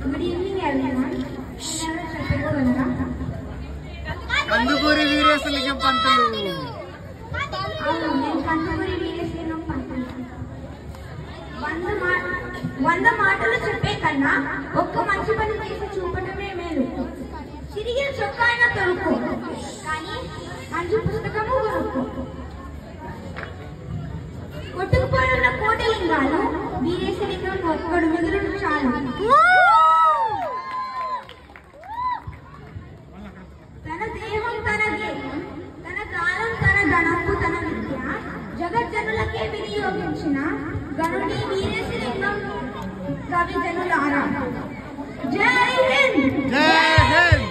good evening everyone ఎవరో చెప్పగలరా కందుకూరి వీరేశలింగం పంతులు అవును నేను కందుకూరి వీరేశలింగం పంతులు వంద మా వంద మాటలు చెప్పే కన్నా ఒక్క మంచి పని చేసి చూపటమే మేలు తిరిగి చొక్కా అయినా తొడుక్కో కానీ మంచి పుస్తకము కొనుక్కో కొట్టుకుపోయిన కోటలింగాలు వీరేశలింగం ఒక్కడు మిగులుడు చాలు తన దేహం తన దేహం తన కాలం తన గణపు తన విద్య జగజ్జనులకే వినియోగించిన గనుడి వీరేశలింగం కవి జనులారా జై హింద్ జై హింద్